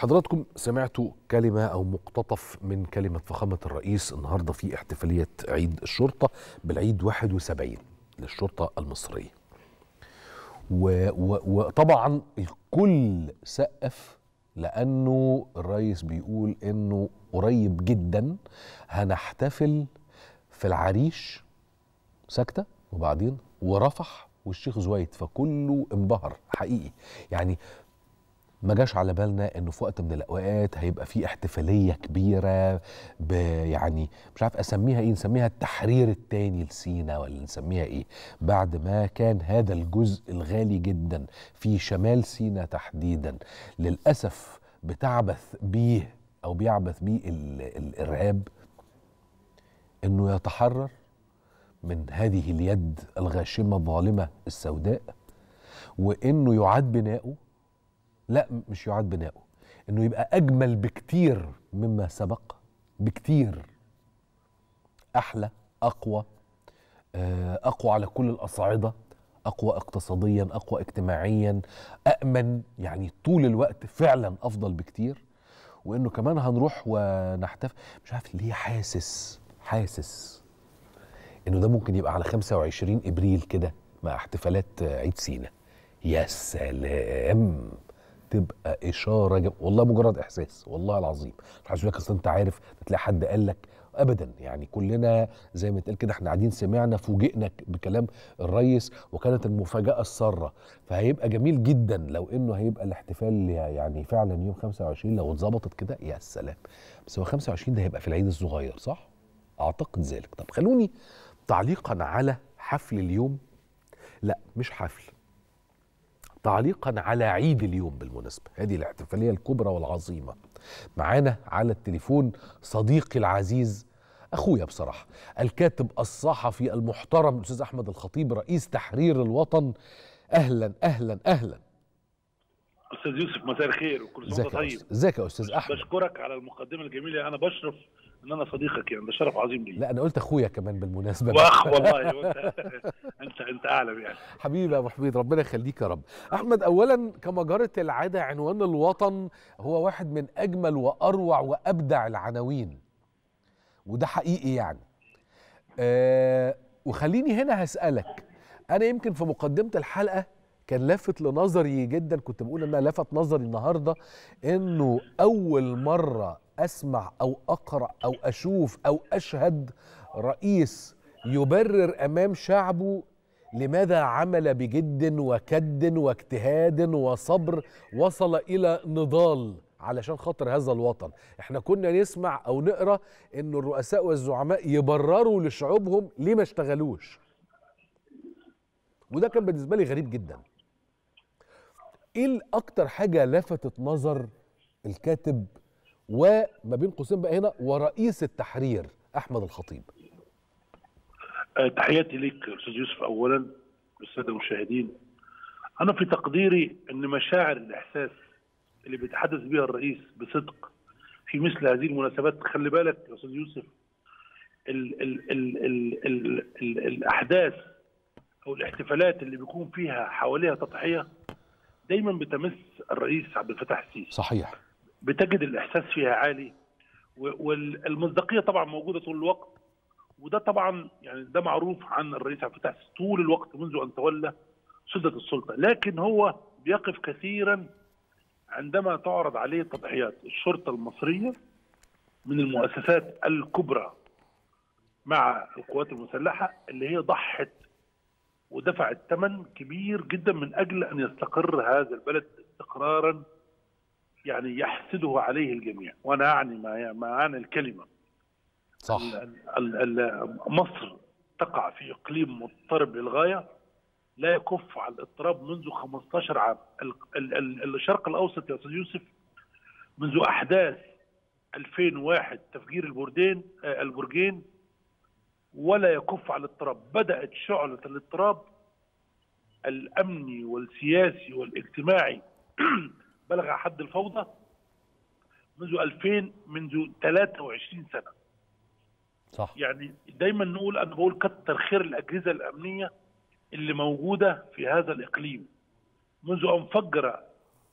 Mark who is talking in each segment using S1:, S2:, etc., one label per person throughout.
S1: حضراتكم سمعتوا كلمة أو مقتطف من كلمة فخامة الرئيس النهاردة في احتفالية عيد الشرطة بالعيد 71 للشرطة المصرية و- و- وطبعا الكل سقف لأنه الرئيس بيقول إنه قريب جدا هنحتفل في العريش ساكتة وبعدين ورفح والشيخ زويد فكله انبهر حقيقي يعني ما جاش على بالنا انه في وقت من الاوقات هيبقى في احتفاليه كبيره ب يعني مش عارف اسميها ايه نسميها التحرير الثاني لسينا ولا نسميها ايه بعد ما كان هذا الجزء الغالي جدا في شمال سينا تحديدا للاسف بتعبث بيه او بيعبث بيه ال- الارهاب انه يتحرر من هذه اليد الغاشمه الظالمه السوداء وانه يعاد بناؤه لا م- مش يعاد بناؤه انه يبقى اجمل بكتير مما سبق بكتير احلى اقوى آه، اقوى على كل الاصعده اقوى اقتصاديا اقوى اجتماعيا امن يعني طول الوقت فعلا افضل بكتير وانه كمان هنروح ونحتفل مش عارف ليه حاسس حاسس انه ده ممكن يبقى على 25 ابريل كده مع احتفالات آه، عيد سينا يا سلام تبقى اشاره جم... والله مجرد احساس والله العظيم مش عايز لك اصل انت عارف تلاقي حد قال لك ابدا يعني كلنا زي ما اتقال كده احنا قاعدين سمعنا فوجئنا بكلام الريس وكانت المفاجاه الساره فهيبقى جميل جدا لو انه هيبقى الاحتفال يعني فعلا يوم 25 لو اتظبطت كده يا سلام بس هو 25 ده هيبقى في العيد الصغير صح؟ اعتقد ذلك طب خلوني تعليقا على حفل اليوم لا مش حفل تعليقا على عيد اليوم بالمناسبة هذه الاحتفالية الكبرى والعظيمة معانا على التليفون صديقي العزيز أخويا بصراحة الكاتب الصحفي المحترم الأستاذ أحمد الخطيب رئيس تحرير الوطن أهلا أهلا أهلا
S2: استاذ يوسف مساء الخير وكل سنه
S1: ازيك
S2: وانت
S1: يا
S2: طيب
S1: أستاذ ازيك يا أستاذ أحمد
S2: بشكرك على المقدمه الجميله انا بشرف ان انا صديقك يعني ده شرف عظيم لي
S1: لا أنا قلت أخويا كمان بالمناسبة
S2: واخ والله وانت انت انت اعلم يعني
S1: حبيبي يا ابو حميد ربنا يخليك يا رب احمد اولا كما جرت العاده عنوان الوطن هو واحد من اجمل واروع وابدع العناوين وده حقيقي يعني أه وخليني هنا هسالك انا يمكن في مقدمه الحلقه كان لافت لنظري جدا كنت بقول انها لفت نظري النهارده انه اول مره اسمع او اقرا او اشوف او اشهد رئيس يبرر امام شعبه لماذا عمل بجد وكد واجتهاد وصبر وصل الى نضال علشان خاطر هذا الوطن احنا كنا نسمع او نقرا ان الرؤساء والزعماء يبرروا لشعوبهم ليه ما اشتغلوش وده كان بالنسبه لي غريب جدا ايه اكتر حاجه لفتت نظر الكاتب وما بين قوسين بقى هنا ورئيس التحرير احمد الخطيب
S2: آه، تحياتي ليك استاذ يوسف اولا والساده المشاهدين انا في تقديري ان مشاعر الاحساس اللي بيتحدث بها الرئيس بصدق في مثل هذه المناسبات خلي بالك يا استاذ يوسف ال ال ال ال ال ال الاحداث او الاحتفالات اللي بيكون فيها حواليها تضحيه دايما بتمس الرئيس عبد الفتاح السيسي
S1: صحيح
S2: بتجد الاحساس فيها عالي و- والمصداقيه طبعا موجوده طول الوقت وده طبعا يعني ده معروف عن الرئيس عبد الفتاح السيسي طول الوقت منذ ان تولى سده السلطه لكن هو بيقف كثيرا عندما تعرض عليه تضحيات الشرطه المصريه من المؤسسات الكبرى مع القوات المسلحه اللي هي ضحت ودفعت ثمن كبير جدا من اجل ان يستقر هذا البلد استقرارا يعني يحسده عليه الجميع وانا اعني ما معنى الكلمه
S1: صح
S2: ال- ال- ال- مصر تقع في اقليم مضطرب للغايه لا يكف على الاضطراب منذ 15 عام ال- ال- ال- الشرق الاوسط يا استاذ يوسف منذ احداث 2001 تفجير البردين آه، البرجين ولا يكف على الاضطراب بدات شعله الاضطراب الامني والسياسي والاجتماعي بلغ حد الفوضى منذ 2000 منذ 23 سنه
S1: صح
S2: يعني دايما نقول انا بقول كتر خير الاجهزه الامنيه اللي موجوده في هذا الاقليم منذ ان فجر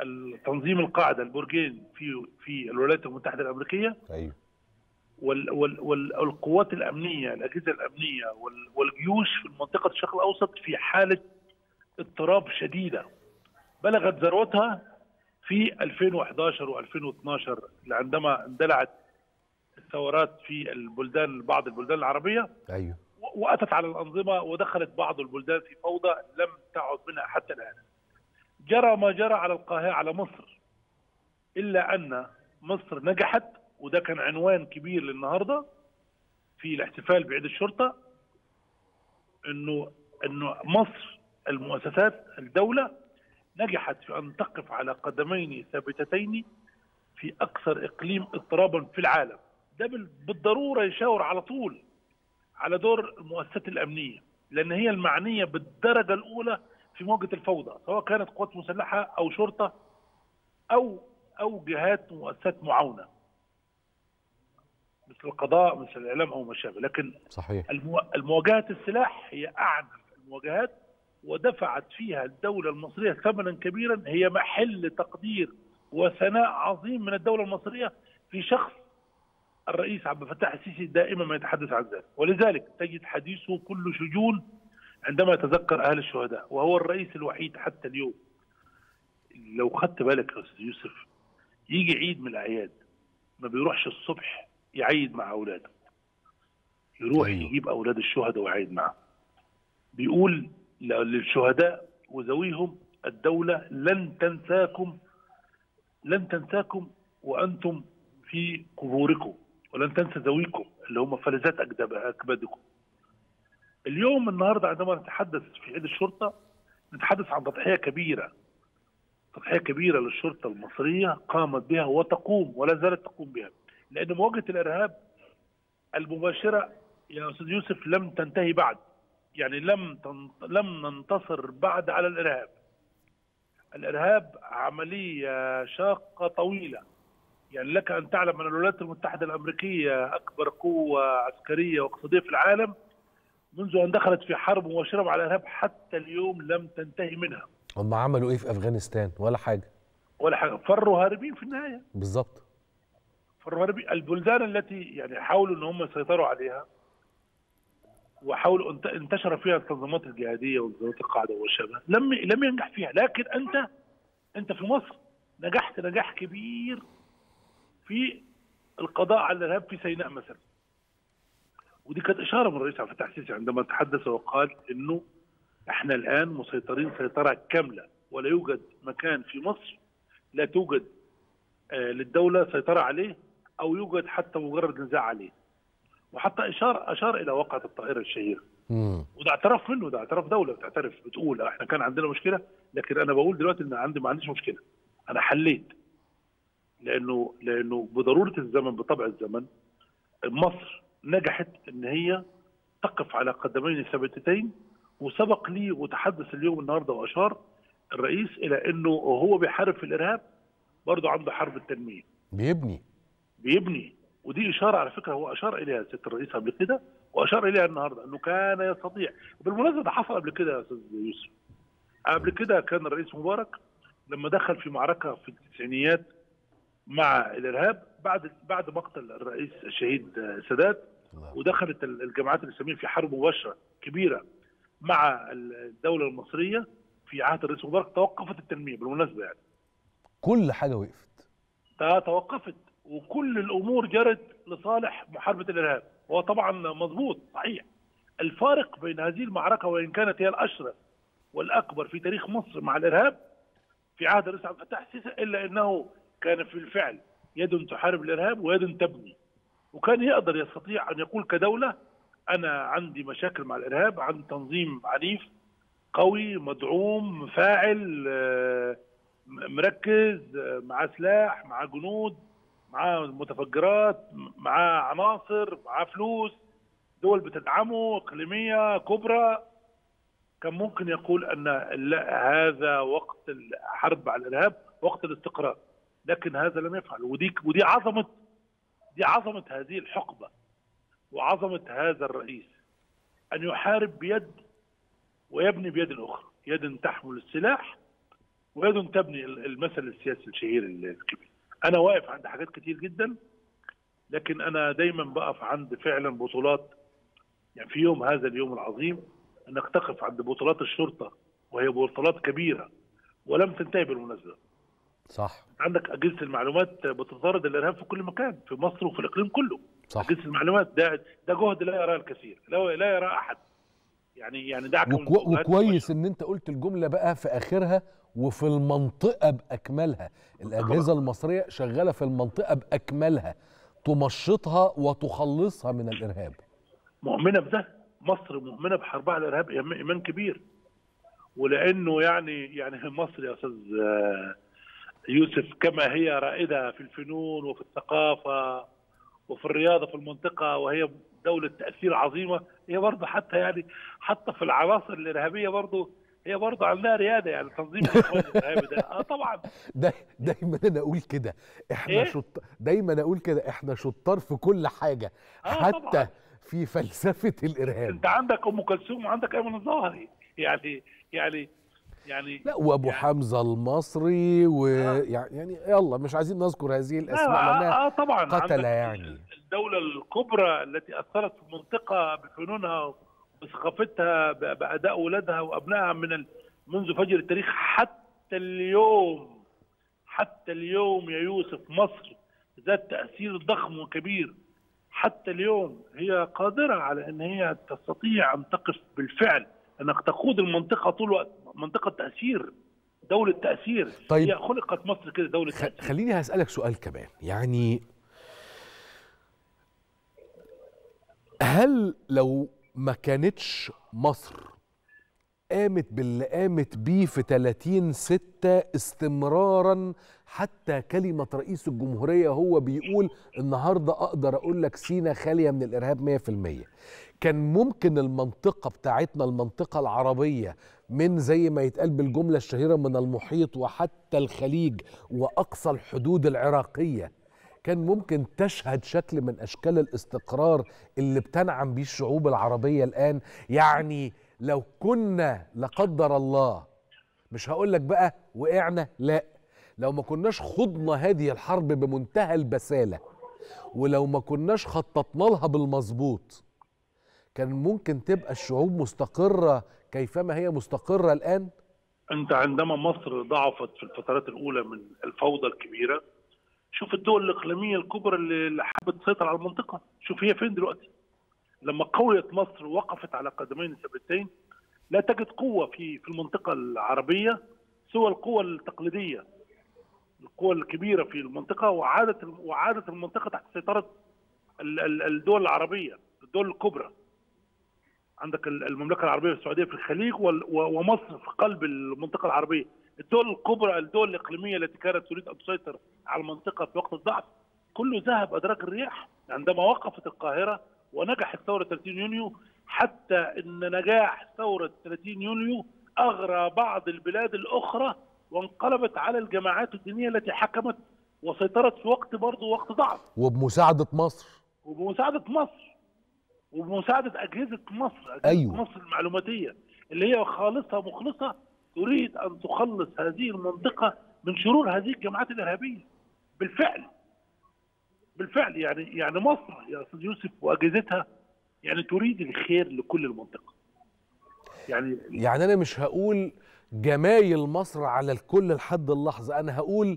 S2: التنظيم القاعده البرجين في في الولايات المتحده الامريكيه
S1: ايوه
S2: وال وال وال والقوات الامنيه الاجهزه الامنيه وال والجيوش في منطقه الشرق الاوسط في حاله اضطراب شديده بلغت ذروتها في 2011 و2012 عندما اندلعت الثورات في البلدان بعض البلدان العربيه
S1: ايوه
S2: و- واتت على الانظمه ودخلت بعض البلدان في فوضى لم تعد منها حتى الان. جرى ما جرى على القاهره على مصر الا ان مصر نجحت وده كان عنوان كبير للنهارده في الاحتفال بعيد الشرطه انه انه مصر المؤسسات الدوله نجحت في ان تقف على قدمين ثابتتين في اكثر اقليم اضطرابا في العالم. ده بال- بالضروره يشاور على طول على دور المؤسسات الامنيه لان هي المعنيه بالدرجه الاولى في مواجهه الفوضى سواء كانت قوات مسلحه او شرطه او او جهات مؤسسات معاونه مثل القضاء مثل الاعلام او ما شابه لكن
S1: صحيح
S2: المو... المواجهه السلاح هي اعنف المواجهات ودفعت فيها الدوله المصريه ثمنا كبيرا هي محل تقدير وثناء عظيم من الدوله المصريه في شخص الرئيس عبد الفتاح السيسي دائما ما يتحدث عن ذلك ولذلك تجد حديثه كل شجون عندما يتذكر اهل الشهداء وهو الرئيس الوحيد حتى اليوم لو خدت بالك يا استاذ يوسف يجي عيد من الاعياد ما بيروحش الصبح يعيد مع اولاده يروح
S1: أيوه.
S2: أيوه. يجيب اولاد الشهداء ويعيد معهم بيقول ل- للشهداء وذويهم الدوله لن تنساكم لن تنساكم وانتم في قبوركم ولن تنسى ذويكم اللي هم فلذات أكدب- اكبادكم. اليوم النهارده عندما نتحدث في عيد الشرطه نتحدث عن تضحيه كبيره تضحيه كبيره للشرطه المصريه قامت بها وتقوم ولا زالت تقوم بها لان مواجهه الارهاب المباشره يا استاذ يوسف لم تنتهي بعد يعني لم تن... لم ننتصر بعد على الارهاب الارهاب عمليه شاقه طويله يعني لك ان تعلم ان الولايات المتحده الامريكيه اكبر قوه عسكريه واقتصاديه في العالم منذ ان دخلت في حرب مباشره مع الارهاب حتى اليوم لم تنتهي منها
S1: هم عملوا ايه في افغانستان ولا حاجه
S2: ولا حاجه فروا هاربين في النهايه
S1: بالظبط
S2: فروا هاربين البلدان التي يعني حاولوا ان هم يسيطروا عليها وحاولوا انت- انتشر فيها التنظيمات الجهاديه والتنظيمات القاعده والشبه لم لم ينجح فيها لكن انت انت في مصر نجحت نجاح كبير في القضاء على الارهاب في سيناء مثلا ودي كانت اشاره من الرئيس عبد الفتاح السيسي عندما تحدث وقال انه احنا الان مسيطرين سيطره كامله ولا يوجد مكان في مصر لا توجد آه، للدوله سيطره عليه او يوجد حتى مجرد نزاع عليه وحتى اشار اشار الى وقعه الطائره الشهيره
S1: امم
S2: وده اعتراف منه ده اعتراف دوله بتعترف بتقول احنا كان عندنا مشكله لكن انا بقول دلوقتي ان عندي ما عنديش مشكله انا حليت لانه لانه بضروره الزمن بطبع الزمن مصر نجحت ان هي تقف على قدمين ثابتتين وسبق لي وتحدث اليوم النهارده واشار الرئيس الى انه وهو بيحارب في الارهاب برضه عنده حرب التنميه
S1: بيبني
S2: بيبني ودي اشاره على فكره هو اشار اليها سياده الرئيس قبل كده واشار اليها النهارده انه كان يستطيع بالمناسبه ده حصل قبل كده يا استاذ يوسف قبل كده كان الرئيس مبارك لما دخل في معركه في التسعينيات مع الارهاب بعد بعد مقتل الرئيس الشهيد سادات
S1: الله.
S2: ودخلت الجماعات الاسلاميه في حرب مباشره كبيره مع الدوله المصريه في عهد الرئيس مبارك توقفت التنميه بالمناسبه يعني
S1: كل حاجه وقفت
S2: توقفت وكل الامور جرت لصالح محاربه الارهاب هو طبعا مضبوط صحيح الفارق بين هذه المعركه وان كانت هي الاشرف والاكبر في تاريخ مصر مع الارهاب في عهد الرئيس عبد الفتاح السيسي الا انه كان في الفعل يد تحارب الارهاب ويد تبني وكان يقدر يستطيع ان يقول كدوله انا عندي مشاكل مع الارهاب عندي تنظيم عنيف قوي مدعوم فاعل آه، م- مركز آه، معاه سلاح معاه جنود معاه متفجرات م- معاه عناصر معاه فلوس دول بتدعمه اقليميه كبرى كان ممكن يقول ان لا هذا وقت الحرب على الارهاب وقت الاستقرار لكن هذا لم يفعل ودي ودي عظمه دي عظمه هذه الحقبه وعظمه هذا الرئيس ان يحارب بيد ويبني بيد اخرى يد تحمل السلاح ويد تبني المثل السياسي الشهير الكبير انا واقف عند حاجات كتير جدا لكن انا دايما بقف عند فعلا بطولات يعني في يوم هذا اليوم العظيم انك تقف عند بطولات الشرطه وهي بطولات كبيره ولم تنتهي بالمناسبه
S1: صح
S2: عندك اجهزه المعلومات بتطارد الارهاب في كل مكان في مصر وفي الاقليم كله
S1: صح
S2: اجهزه المعلومات ده ده جهد لا يراه الكثير لا لا يراه احد يعني يعني دعك من
S1: وكو
S2: الجهات
S1: وكويس ان انت قلت الجمله بقى في اخرها وفي المنطقه باكملها الاجهزه المصريه شغاله في المنطقه باكملها تمشطها وتخلصها من الارهاب
S2: مؤمنه بده مصر مؤمنه بحربها على الارهاب إيمان- ايمان كبير ولانه يعني يعني مصر يا استاذ آه، يوسف كما هي رائده في الفنون وفي الثقافه وفي الرياضه في المنطقه وهي دوله تاثير عظيمه هي برضه حتى يعني حتى في العناصر الارهابيه برضه هي برضه عندها رياده يعني تنظيم الاخوان الارهابي ده اه طبعا
S1: دا دايما انا اقول كده احنا
S2: إيه؟
S1: شط دايما اقول كده احنا شطار في كل حاجه
S2: آه
S1: حتى
S2: طبعاً.
S1: في فلسفه الارهاب
S2: انت عندك ام كلثوم وعندك ايمن الظاهري يعني يعني يعني
S1: لا وابو
S2: يعني-
S1: حمزه المصري ويعني يعني يلا مش عايزين نذكر هذه الاسماء
S2: لا
S1: لانها
S2: آه طبعا
S1: قتل
S2: عندك
S1: يعني.
S2: الدولة الكبرى التي أثرت في المنطقة بفنونها وثقافتها ب- بأداء أولادها وأبنائها من ال... منذ فجر التاريخ حتى اليوم حتى اليوم يا يوسف مصر ذات تأثير ضخم وكبير حتى اليوم هي قادرة على أن هي تستطيع أن تقف بالفعل أنك تقود المنطقة طول الوقت منطقة تأثير دولة تأثير
S1: طيب.
S2: هي خلقت مصر كده دولة
S1: خ-
S2: تأثير
S1: خليني هسألك سؤال كمان يعني هل لو ما كانتش مصر قامت باللي قامت بيه في 30 ستة استمرارا حتى كلمة رئيس الجمهورية هو بيقول النهاردة أقدر أقول لك سينا خالية من الإرهاب 100% كان ممكن المنطقة بتاعتنا المنطقة العربية من زي ما يتقال بالجملة الشهيرة من المحيط وحتى الخليج وأقصى الحدود العراقية كان ممكن تشهد شكل من أشكال الاستقرار اللي بتنعم بيه الشعوب العربية الآن يعني لو كنا لا قدر الله مش هقول لك بقى وقعنا لا لو ما كناش خضنا هذه الحرب بمنتهى البسالة ولو ما كناش خططنا لها بالمظبوط كان ممكن تبقى الشعوب مستقرة كيفما هي مستقرة الآن
S2: انت عندما مصر ضعفت في الفترات الاولى من الفوضى الكبيره شوف الدول الاقليميه الكبرى اللي اللي حابه تسيطر على المنطقه شوف هي فين دلوقتي لما قويت مصر وقفت على قدمين ثابتين لا تجد قوه في في المنطقه العربيه سوى القوى التقليديه القوى الكبيره في المنطقه وعادت وعادت المنطقه تحت سيطره ال- ال- الدول العربيه الدول الكبرى عندك ال- المملكه العربيه السعوديه في الخليج وال- و- ومصر في قلب المنطقه العربيه الدول الكبرى الدول الاقليميه التي كانت تريد ان تسيطر على المنطقه في وقت الضعف كله ذهب ادراك الرياح عندما وقفت القاهره ونجحت ثوره 30 يونيو حتى ان نجاح ثوره 30 يونيو اغرى بعض البلاد الاخرى وانقلبت على الجماعات الدينيه التي حكمت وسيطرت في وقت برضه وقت ضعف
S1: وبمساعدة مصر
S2: وبمساعدة مصر وبمساعدة أجهزة مصر أجهزة
S1: أيوة.
S2: مصر المعلوماتية اللي هي خالصة مخلصة تريد أن تخلص هذه المنطقة من شرور هذه الجماعات الإرهابية بالفعل بالفعل يعني يعني مصر يا أستاذ يوسف وأجهزتها يعني تريد الخير لكل المنطقة يعني
S1: يعني أنا مش هقول جمايل مصر على الكل لحد اللحظة أنا هقول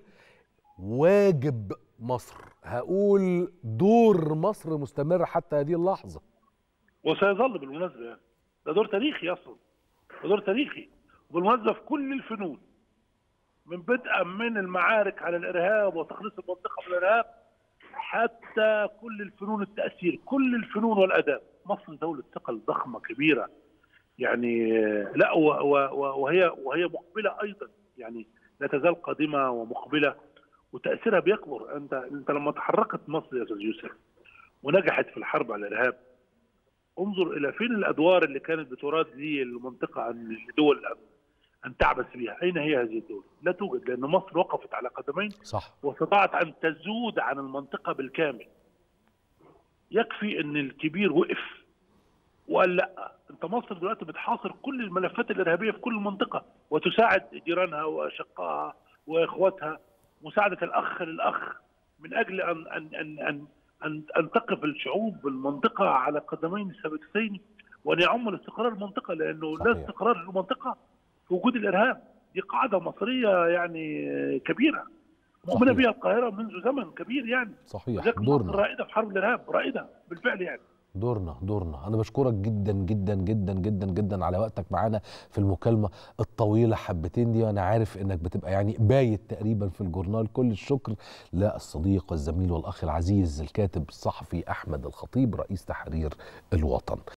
S1: واجب مصر هقول دور مصر مستمر حتى هذه اللحظة
S2: وسيظل بالمناسبة يعني ده دور تاريخي أصلا ده دور تاريخي وبالمناسبة في كل الفنون من بدءا من المعارك على الإرهاب وتخليص المنطقة من الإرهاب حتى كل الفنون التأثير كل الفنون والأداب مصر دولة ثقل ضخمة كبيرة يعني آه، لا و- و- و- وهي وهي مقبلة أيضا يعني لا تزال قادمة ومقبلة وتأثيرها بيكبر أنت أنت لما تحركت مصر يا أستاذ يوسف ونجحت في الحرب على الإرهاب انظر الى فين الادوار اللي كانت بتراد للمنطقه عن لدول ان ان تعبث بها، اين هي هذه الدول؟ لا توجد لان مصر وقفت على قدمين
S1: صح
S2: واستطاعت ان تزود عن المنطقه بالكامل. يكفي ان الكبير وقف وقال لا انت مصر دلوقتي بتحاصر كل الملفات الارهابيه في كل المنطقه وتساعد جيرانها واشقائها واخواتها مساعده الاخ للاخ من اجل ان ان ان ان ان, أن تقف الشعوب بالمنطقه على قدمين ثابتتين وان يعم الاستقرار المنطقه لانه لا
S1: صحيح.
S2: استقرار للمنطقه في وجود الارهاب دي قاعده مصريه يعني كبيره مؤمنه
S1: صحيح.
S2: بها القاهره منذ زمن كبير يعني
S1: صحيح
S2: لذلك مصر
S1: دورنا
S2: رائده في حرب الارهاب رائده بالفعل يعني
S1: دورنا دورنا انا بشكرك جدا جدا جدا جدا جدا على وقتك معانا في المكالمه الطويله حبتين دي وانا عارف انك بتبقى يعني بايت تقريبا في الجورنال كل الشكر للصديق والزميل والاخ العزيز الكاتب الصحفي احمد الخطيب رئيس تحرير الوطن